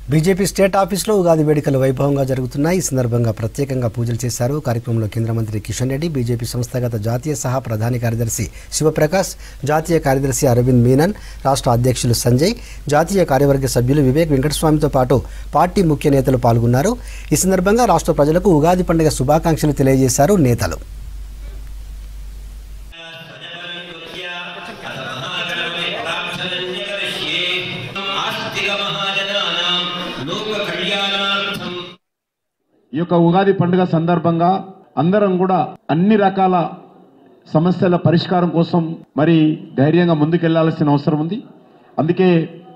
BJP state ఆఫీసులో ఉగాది వేడుకలు వైభవంగా జరుగుతున్నాయి ఈ సందర్భంగా ప్రత్యేకంగా పూజలు చేశారు కార్యక్రమంలో కేంద్ర మంత్రి కిషన్ రెడ్డి బీజేపీ సంస్థాగత జాతీయ సహా ప్రధాన కార్యదర్శి శివప్రకాష్ జాతీయ కార్యదర్శి అరవింద్ మీనన్ రాష్ట్ర అధ్యక్షులు సంజయ్ జాతీయ కార్యవర్గ సభ్యులు వివేక్ వెంకటస్వామితో పాటు పార్టీ ముఖ్య నేతలు పాల్గొన్నారు ఈ సందర్భంగా రాష్ట్ర ప్రజలకు ఉగాది పండుగ శుభాకాంక్షలు తెలియజేశారు నేతలు ఆస్తికమహాజనానాం లోక కళ్యాణార్థం ఈ యొక్క ఉగాది పండుగ సందర్భంగా అందరం కూడా అన్ని రకాల సమస్యల పరిష్కారం కోసం మరి ధైర్యంగా ముందుకెళ్లాల్సిన అవసరం ఉంది అందుకే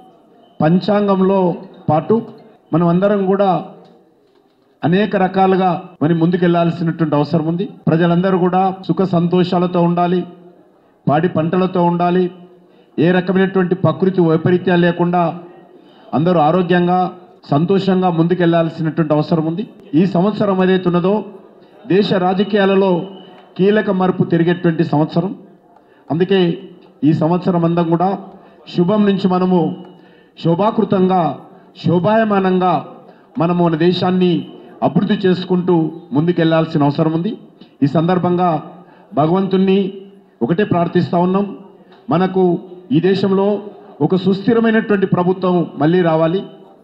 పంచాంగంలో పాటు మనం అందరం కూడా అనేక రకాలుగా మరి ముందుకెళ్లాల్సినటువంటి అవసరం ఉంది ప్రజలందరూ కూడా సుఖ సంతోషాలతో ఉండాలి పాడి పంటలతో ఉండాలి ఏ రకమైనటువంటి ప్రకృతి వైపరీత్యాలు లేకుండా అందరూ ఆరోగ్యంగా సంతోషంగా ముందుకెళ్లాల్సినటువంటి అవసరం ఉంది ఈ సంవత్సరం ఏదైతే ఉన్నదో దేశ రాజకీయాలలో కీలక మార్పు తిరిగేటువంటి సంవత్సరం అందుకే ఈ సంవత్సరం అందం కూడా శుభం నుంచి మనము శోభాకృతంగా శోభాయమానంగా మనము మన దేశాన్ని అభివృద్ధి చేసుకుంటూ ముందుకెళ్లాల్సిన అవసరం ఉంది ఈ సందర్భంగా భగవంతుణ్ణి ఒకటే ప్రార్థిస్తా ఉన్నాం మనకు ఈ దేశంలో ఒక సుస్థిరమైనటువంటి ప్రభుత్వం మళ్ళీ రావాలి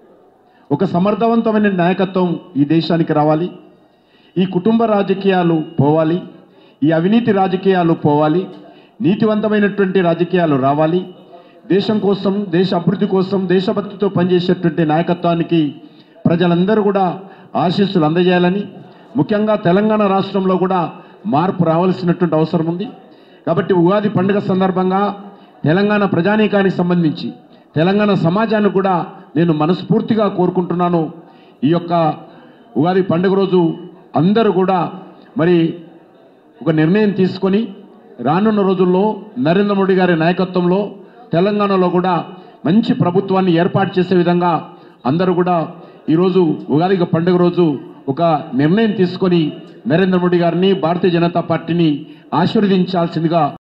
ఒక సమర్థవంతమైన నాయకత్వం ఈ దేశానికి రావాలి ఈ కుటుంబ రాజకీయాలు పోవాలి ఈ అవినీతి రాజకీయాలు పోవాలి నీతివంతమైనటువంటి రాజకీయాలు రావాలి దేశం కోసం దేశ అభివృద్ధి కోసం దేశభక్తితో పనిచేసేటువంటి నాయకత్వానికి ప్రజలందరూ కూడా ఆశీస్సులు అందజేయాలని ముఖ్యంగా తెలంగాణ రాష్ట్రంలో కూడా మార్పు రావాల్సినటువంటి అవసరం ఉంది కాబట్టి ఉగాది పండుగ సందర్భంగా తెలంగాణ ప్రజానీకానికి సంబంధించి తెలంగాణ సమాజాన్ని కూడా నేను మనస్ఫూర్తిగా కోరుకుంటున్నాను ఈ యొక్క ఉగాది పండుగ రోజు అందరూ కూడా మరి ఒక నిర్ణయం తీసుకొని రానున్న రోజుల్లో నరేంద్ర మోడీ గారి నాయకత్వంలో తెలంగాణలో కూడా మంచి ప్రభుత్వాన్ని ఏర్పాటు చేసే విధంగా అందరూ కూడా ఈరోజు ఉగాది పండుగ రోజు ఒక నిర్ణయం తీసుకొని నరేంద్ర మోడీ గారిని భారతీయ జనతా పార్టీని ఆశీర్వదించాల్సిందిగా